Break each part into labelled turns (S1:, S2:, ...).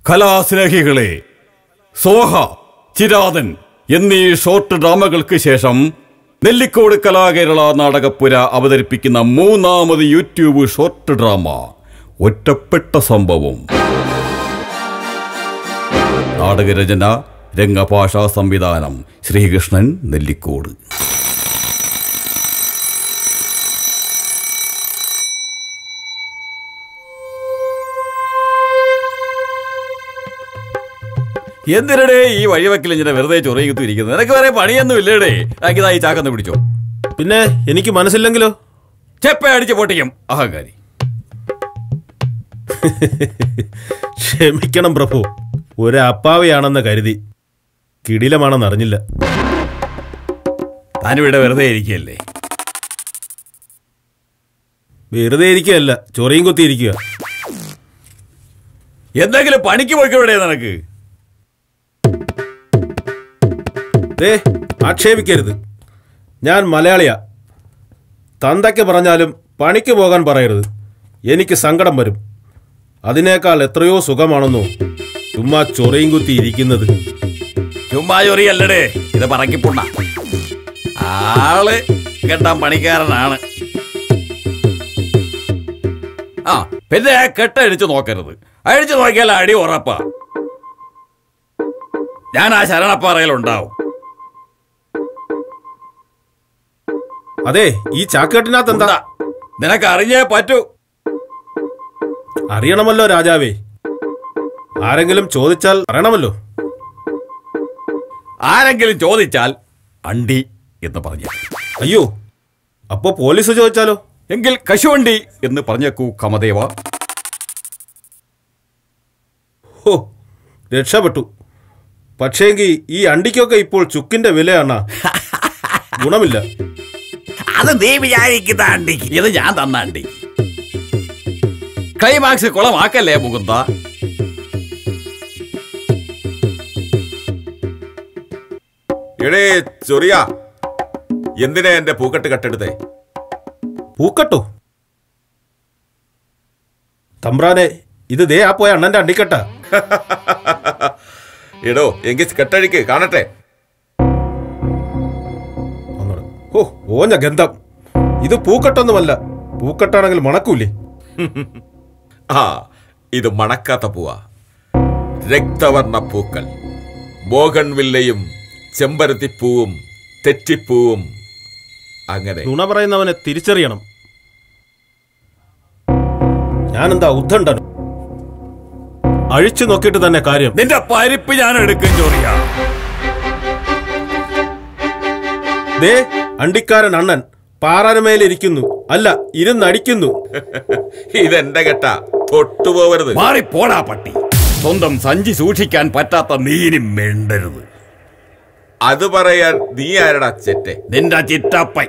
S1: കലാസ്നേഹികളെ സോഹ ചിരാതൻ എന്നീ ഷോർട്ട് ഡ്രാമകൾക്ക് ശേഷം നെല്ലിക്കോട് കലാകേരള നാടകപ്പുര അവതരിപ്പിക്കുന്ന മൂന്നാമത് യൂട്യൂബ് ഷോർട്ട് ഡ്രാമ ഒറ്റപ്പെട്ട സംഭവം നാടകരചന രംഗഭാഷാ സംവിധാനം ശ്രീകൃഷ്ണൻ നെല്ലിക്കോട് എന്തിനടേ ഈ വഴിവെക്കിൽ ഇങ്ങനെ വെറുതെ ചൊറിയും കുത്തിയിരിക്കുന്നത് നിനക്ക് വേറെ പണിയൊന്നും ഇല്ലേടേ ഇതാ ഈ ചാക്കൊന്ന് പിടിച്ചോ
S2: പിന്നെ എനിക്ക് മനസ്സില്ലെങ്കിലോ
S1: ചെപ്പ അടിച്ച് പൊട്ടിക്കും അഹങ്കാരി
S2: ക്ഷമിക്കണം പ്രഭു ഒരു അപ്പാവയാണെന്ന് കരുതി കിടിലമാണെന്ന് അറിഞ്ഞില്ല
S1: താനിവിടെ വെറുതെ ഇരിക്കുകയല്ലേ
S2: വെറുതെ ഇരിക്കുകയല്ല ചൊറിയും കുത്തിയിരിക്കുക
S1: എന്തെങ്കിലും പണിക്ക് പോയിക്കൂടെ നിനക്ക്
S2: ദേ ആക്ഷേപിക്കരുത് ഞാൻ മലയാളിയാ തന്തയ്ക്ക് പറഞ്ഞാലും പണിക്ക് പോകാൻ പറയരുത് എനിക്ക് സങ്കടം വരും അതിനേക്കാൾ എത്രയോ സുഖമാണെന്നോ ചുമ്മാ ചൊറിയും കുത്തി ഇരിക്കുന്നത്
S1: ചുമ്മാ ചൊറിയല്ലടേ ഇത് പറക്കിപ്പുണ്ണ ആള് കെട്ടാൻ പണിക്കാരനാണ് ആ പിന്നെ കെട്ടഴിച്ചു നോക്കരുത് അഴിച്ചു നോക്കിയാൽ അടി ഉറപ്പാ ഞാൻ ആ ശരണപ്പാറയിലുണ്ടാവും
S2: അതെ ഈ ചാക്കേട്ടിനകത്ത് എന്താ
S1: എന്താ നിനക്ക് അറിഞ്ഞേ പറ്റൂ
S2: അറിയണമല്ലോ രാജാവേ ആരെങ്കിലും ചോദിച്ചാൽ അറിയണമല്ലോ
S1: ആരെങ്കിലും ചോദിച്ചാൽ അണ്ടി എന്ന് പറഞ്ഞു
S2: അയ്യോ അപ്പോ പോലീസ് ചോദിച്ചാലോ
S1: എങ്കിൽ കശുവണ്ടി എന്ന് പറഞ്ഞേക്കൂ കമദേവ
S2: ഹോ രക്ഷപ്പെട്ടു പക്ഷേങ്കി ഈ അണ്ടിക്കൊക്കെ ഇപ്പോൾ ചുക്കിന്റെ വിലയാണ് ഗുണമില്ല
S1: അത് നീ വിചാരിക്കുന്ന അണ്ടി ഇത് ഞാൻ തന്ന അണ്ടി ക്ലൈമാക്സ് കുളമാക്കല്ലേ മുകുന്ദ
S3: എടേ ചൊറിയ എന്തിനാ എന്റെ പൂക്കെട്ട് കട്ടെടുത്തേ
S2: പൂക്കട്ടോ തമ്പ്രാനെ ഇത് ദേ ആ പോയ അണ്ണന്റെ അണ്ടിക്കട്ട
S3: എടോ എങ്കിൽ കെട്ടഴിക്ക് കാണട്ടെ
S2: ഒന്നൂടെ. ഓ ഓഞ്ഞ ഗന്ധം ഇത് പൂക്കട്ടൊന്നുമല്ല പൂക്കട്ടാണെങ്കിൽ മണക്കൂലേ
S3: ആ ഇത് മണക്കാത്ത പൂവാ രക്തവർണ്ണ പൂക്കൾ ബോഗൺവില്ലയും ചെമ്പരത്തിപ്പൂവും തെറ്റിപ്പൂവും അങ്ങനെ
S2: നുണ പറയുന്നവനെ തിരിച്ചറിയണം ഞാനെന്താ ഉദ്ധണ്ടൻ അഴിച്ചു നോക്കിയിട്ട് തന്നെ കാര്യം
S1: നിന്റെ പരിപ്പ് ഞാൻ എടുക്കും ചോറിയ
S2: ദേ അണ്ടിക്കാരൻ അണ്ണൻ പാറാനുമേലിരിക്കുന്നു അല്ല ഇരുന്നടിക്കുന്നു
S3: ഇതെന്റെ കെട്ട തൊട്ടുപോവരുത്
S1: മാറിപ്പോടാ പട്ടി സ്വന്തം സഞ്ചി സൂക്ഷിക്കാൻ പറ്റാത്ത നീനി മിണ്ടരുത്
S3: അത് പറയാൻ നീ ആരടാ ചെറ്റെ
S1: നിന്റെ ചിറ്റപ്പൻ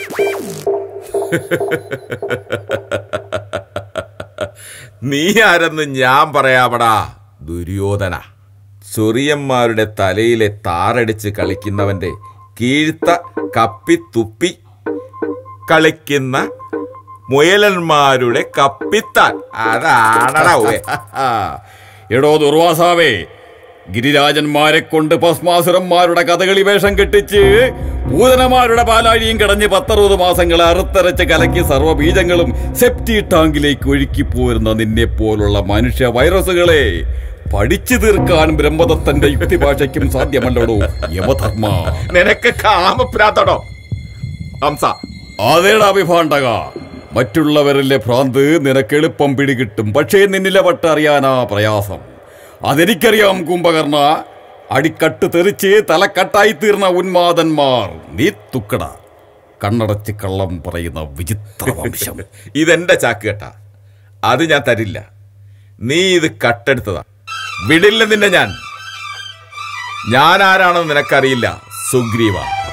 S3: നീ ആരെന്ന് ഞാൻ പറയാമടാ ദുര്യോധന ചൊറിയന്മാരുടെ തലയിലെ താറടിച്ച് കളിക്കുന്നവന്റെ കീഴ്ത്ത കപ്പി തുപ്പി കളിക്കുന്ന മുയലന്മാരുടെ കപ്പിത്താൻ അതാണടാ ഉവ്വേ.
S1: എടോ ദുർവാസാവേ ഗിരിരാജന്മാരെ കൊണ്ട് ഭസ്മാസുരന്മാരുടെ കഥകളി വേഷം കെട്ടിച്ച് ഭൂതനമാരുടെ പാലാഴിയും കടഞ്ഞ് പത്തറുപത് മാസങ്ങൾ അറുത്തരച്ച് കലക്കി സർവ്വബീജങ്ങളും സെപ്റ്റി ടാങ്കിലേക്ക് ഒഴുക്കി പോരുന്ന നിന്നെ പോലുള്ള മനുഷ്യ വൈറസുകളെ പഠിച്ചു തീർക്കാൻ ബ്രഹ്മദത്തന്റെ യുക്തിഭാഷയ്ക്കും സാധ്യമല്ലടോ യമധർമ്മ
S3: നിനക്ക് കാമപ്രാന്തടോ ഹംസ
S1: അതേടാ അഭിഭാണ്ടക മറ്റുള്ളവരിലെ ഭ്രാന്ത് നിനക്ക് എളുപ്പം പിടികിട്ടും പക്ഷേ നിന്നിലെ വട്ടറിയാനാ പ്രയാസം അതെനിക്കറിയാം കുംഭകർണ അടിക്കട്ട് തെറിച്ച് തലക്കട്ടായി തീർന്ന ഉന്മാദന്മാർ നീ തുക്കട കണ്ണടച്ച് കള്ളം പറയുന്ന വിചിത്ര വംശം
S3: ഇതെന്റെ ചാക്ക് കേട്ടാ അത് ഞാൻ തരില്ല നീ ഇത് കട്ടെടുത്തതാ വിടില്ല നിന്നെ ഞാൻ ഞാൻ ആരാണെന്ന് നിനക്കറിയില്ല സുഗ്രീവ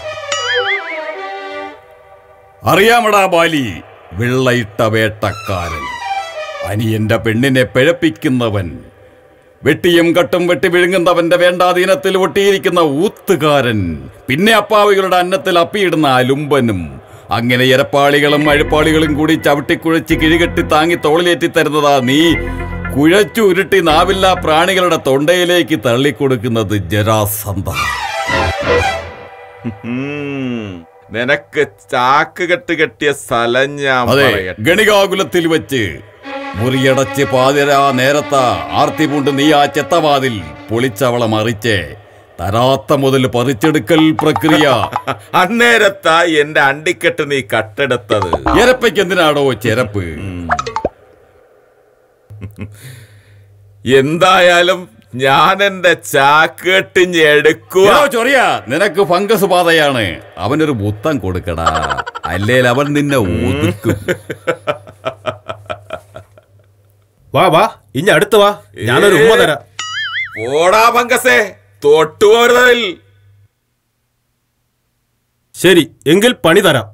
S1: അറിയാമടാ ബാലി വെള്ളയിട്ട വേട്ടക്കാരൻ അനിയന്റെ പെണ്ണിനെ പിഴപ്പിക്കുന്നവൻ വെട്ടിയും കട്ടും വെട്ടി വിഴുങ്ങുന്നവന്റെ വേണ്ടാധീനത്തിൽ ഒട്ടിയിരിക്കുന്ന ഊത്തുകാരൻ പിന്നെ അപ്പാവികളുടെ അന്നത്തിൽ അപ്പിയിടുന്ന അലുമ്പനും അങ്ങനെ ഇരപ്പാളികളും അഴുപ്പാളികളും കൂടി ചവിട്ടിക്കുഴച്ച് കിഴികെട്ടി താങ്ങി തോളിലേറ്റി തരുന്നതാ നീ കുഴച്ചു ഉരുട്ടി നാവില്ല പ്രാണികളുടെ തൊണ്ടയിലേക്ക് തള്ളിക്കൊടുക്കുന്നത് ജരാസന്ധ
S3: ഉം. നിനക്ക് ചാക്ക് കെട്ട് കെട്ടിയ സ്ഥലം ഞാൻ
S1: അതെ
S3: പറയട്ടെ
S1: ഗണികാകുലത്തിൽ വെച്ച് മുറിയടച്ച് പാതിരാ നേരത്ത ആർത്തി പൂണ്ട് നീ ആ ചെത്തവാതിൽ പൊളിച്ചവളെ മറിച്ച് തരാത്ത മുതൽ പറിച്ചെടുക്കൽ പ്രക്രിയ
S3: അന്നേരത്താ എന്റെ അണ്ടിക്കെട്ട് നീ കട്ടെടുത്തത്
S1: എരപ്പയ്ക്ക് എന്തിനാടോ ചെരപ്പ്
S3: എന്തായാലും ഞാൻ എന്റെ ചാക്ക് കെട്ടിഞ്ഞ് എടുക്കുക
S1: എടോ ചൊറിയ നിനക്ക് ഫംഗസ് ബാധയാണ് അവനൊരു മുത്തം കൊടുക്കടാ അല്ലേൽ അവൻ നിന്നെ ഒതുക്കും
S2: വാ വാ ഇനി അടുത്ത് വാ ഞാനൊരു ഉമ്മ തരാം
S3: പോടാ പങ്കസേ തൊട്ടുപോരുന്നതിൽ
S2: ശരി എങ്കിൽ പണി തരാം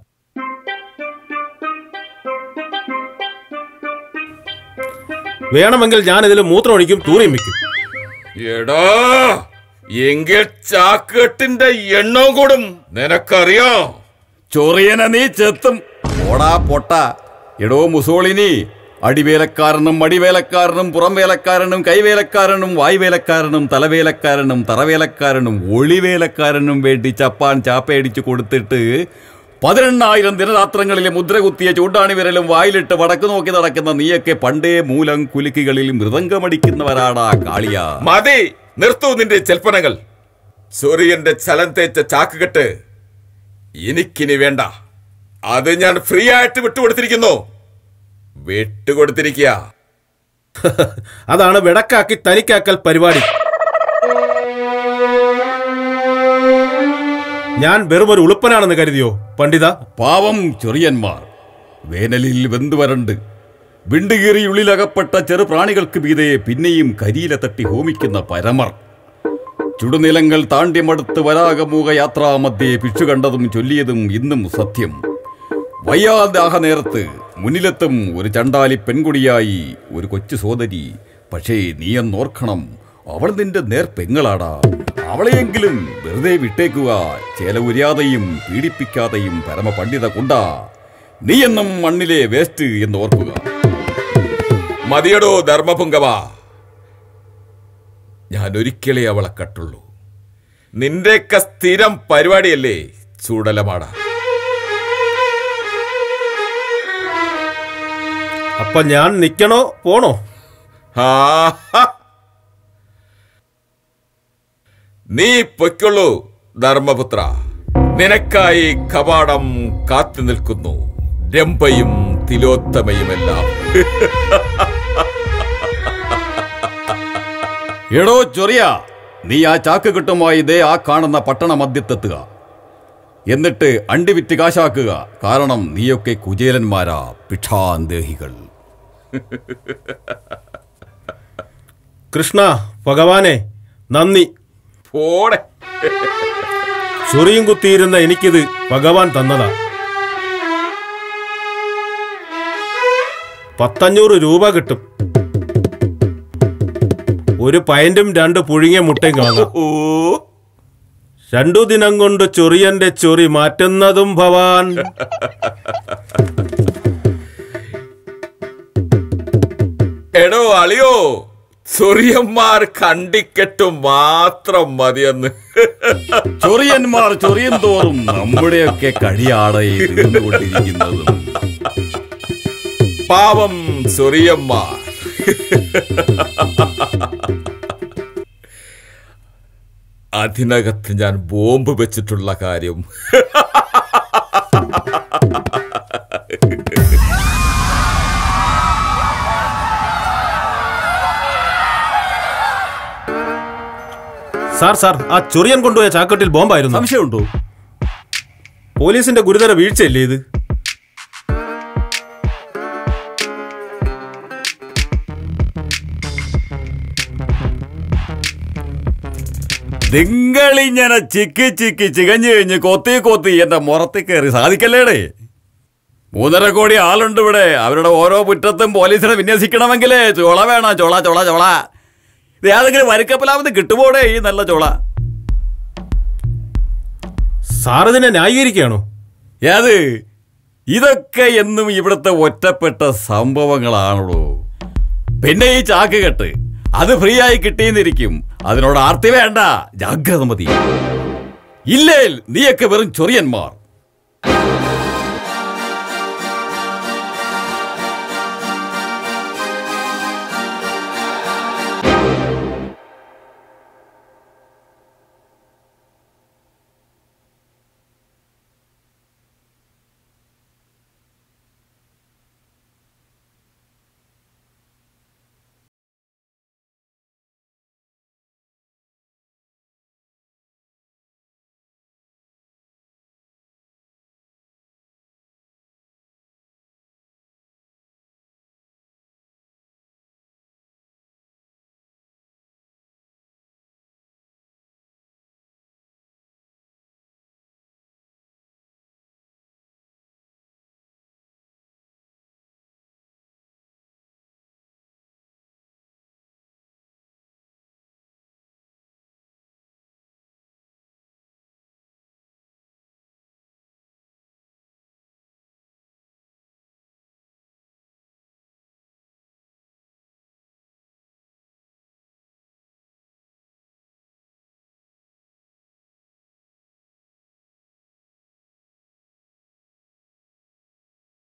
S2: വേണമെങ്കിൽ ഞാൻ ഇതിൽ മൂത്രമൊഴിക്കും തൂറിയും വെക്കും
S3: എടാ എങ്കിൽ ചാക്കെട്ടിന്റെ എണ്ണം കൂടും നിനക്കറിയോ
S1: ചൊറിയനെ നീ ചെത്തും പോടാ പൊട്ട എടോ മുസോളിനി അടിവേലക്കാരനും മടിവേലക്കാരനും പുറം വേലക്കാരനും കൈവേലക്കാരനും വായ്വേലക്കാരനും തലവേലക്കാരനും തറവേലക്കാരനും ഒളിവേലക്കാരനും വേണ്ടി ചപ്പാൻ ചാപ്പയടിച്ചു കൊടുത്തിട്ട് പതിനെണ്ണായിരം ദിനരാത്രങ്ങളിലെ മുദ്ര കുത്തിയ ചൂണ്ടാണി വിരലും വായിലിട്ട് വടക്ക് നോക്കി നടക്കുന്ന നീയൊക്കെ പണ്ടേ മൂലം കുലുക്കികളിൽ മൃദംഗമടിക്കുന്നവരാടാ കാളിയ
S3: മതി നിർത്തൂ നിന്റെ ചെൽപ്പനകൾ സൂര്യന്റെ ചലം തേച്ച ചാക്കുകെട്ട് എനിക്കിനി വേണ്ട അത് ഞാൻ ഫ്രീ ആയിട്ട് വിട്ടുകൊടുത്തിരിക്കുന്നു വിട്ടുകൊടുത്തിരിക്കുക
S2: അതാണ് വെടക്കാക്കി തനിക്കാക്കൽ പരിപാടി ഞാൻ വെറും ഒരു ഉളുപ്പനാണെന്ന് കരുതിയോ പണ്ഡിത
S1: പാവം ചൊറിയന്മാർ വേനലിൽ വെന്തുവരണ്ട് വിണ്ടുകീറി ഉള്ളിലകപ്പെട്ട ചെറുപ്രാണികൾക്ക് മീതെ പിന്നെയും കരിയില തട്ടി ഹോമിക്കുന്ന പരമർ ചുടുനിലങ്ങൾ താണ്ട്യമടുത്ത് വരാകമൂക യാത്രാമധ്യേ ഭിക്ഷു കണ്ടതും ചൊല്ലിയതും ഇന്നും സത്യം വയ്യാദാഹ നേരത്ത് മുന്നിലെത്തും ഒരു ചണ്ടാലി പെൺകുടിയായി ഒരു കൊച്ചു സോദരി പക്ഷേ നീയെന്നോർക്കണം അവൾ നിന്റെ നേർ പെങ്ങളാടാ അവളെയെങ്കിലും വെറുതെ വിട്ടേക്കുക ചേലവുരാതെയും പീഡിപ്പിക്കാതെയും പരമപണ്ഡിത കൊണ്ടാ നീയെന്നും മണ്ണിലെ വേസ്റ്റ് എന്ന് ഓർക്കുക
S3: മതിയടോ ധർമ്മപുങ്കവ ഞാൻ ഒരിക്കലേ അവളെ കട്ടുള്ളൂ നിന്റെയൊക്കെ സ്ഥിരം പരിപാടിയല്ലേ ചൂടലമാട
S2: അപ്പൊ ഞാൻ നിക്കണോ പോണോ
S3: ആഹാ. നീ പൊയ്ക്കൊള്ളൂ ധർമ്മപുത്ര നിനക്കായി കവാടം കാത്തു നിൽക്കുന്നു രംഭയും തിലോത്തമയുമെല്ലാം
S1: എടോ ചൊറിയ നീ ആ ചാക്ക് കിട്ടുമായി ദേ ആ കാണുന്ന പട്ടണ മധ്യത്തെത്തുക എന്നിട്ട് അണ്ടി വിറ്റ് കാശാക്കുക കാരണം നീയൊക്കെ കുചേലന്മാരാ ഭിക്ഷാന്തേഹികൾ
S2: കൃഷ്ണ ഭഗവാനെ നന്ദി
S3: പോടെ
S2: ചൊറിയും കുത്തിയിരുന്ന എനിക്കിത് ഭഗവാൻ തന്നതാ പത്തഞ്ഞൂറ് രൂപ കിട്ടും ഒരു പയന്റും രണ്ട് പുഴുങ്ങിയ മുട്ടയും വാങ്ങാം
S3: ഓ
S2: രണ്ടു ദിനം കൊണ്ട് ചൊറിയന്റെ ചൊറി മാറ്റുന്നതും ഭവാൻ
S3: എടോ അളിയോ ചൊറിയന്മാർ കണ്ടിക്കെട്ടും മാത്രം മതിയെന്ന്
S1: ചൊറിയന്മാർ ചൊറിയും തോറും നമ്മുടെയൊക്കെ കഴിയാടയെ തീർന്നുകൊണ്ടിരിക്കുന്നതും
S3: പാവം ചൊറിയന്മാർ അതിനകത്ത് ഞാൻ ബോംബ് വെച്ചിട്ടുള്ള കാര്യം
S2: സാർ സാർ ആ ചൊറിയൻ കൊണ്ടുപോയ ചാക്കട്ടിൽ ബോംബായിരുന്നു
S1: സംശയമുണ്ടോ
S2: പോലീസിന്റെ ഗുരുതര വീഴ്ചയല്ലേ ഇത്
S1: നിങ്ങളിങ്ങനെ ചിക്കി ചിക്കി ചികഞ്ഞു കഴിഞ്ഞ് കൊത്തി കൊത്തി എന്റെ മുറത്തി കയറി സാധിക്കല്ലേടേ മൂന്നര കോടി ആളുണ്ട് ഇവിടെ അവരുടെ ഓരോ മുറ്റത്തും പോലീസിനെ വിന്യസിക്കണമെങ്കിലേ ചോള വേണം ചോള ചോള ചോള ഇത് ഏതെങ്കിലും വരിക്കപ്പലാമത് കിട്ടുപോടേ ഈ നല്ല ചോള
S2: സാർ ഇതിനെ ന്യായീകരിക്കുകയാണോ
S1: ഏത് ഇതൊക്കെ എന്നും ഇവിടുത്തെ ഒറ്റപ്പെട്ട സംഭവങ്ങളാണല്ലോ പിന്നെ ഈ ചാക്ക് കെട്ട് അത് ഫ്രീ ആയി കിട്ടിയെന്നിരിക്കും അതിനോട് ആർത്തി വേണ്ട ജാഗ്രത മതി ഇല്ലേൽ നീയൊക്കെ വെറും ചൊറിയന്മാർ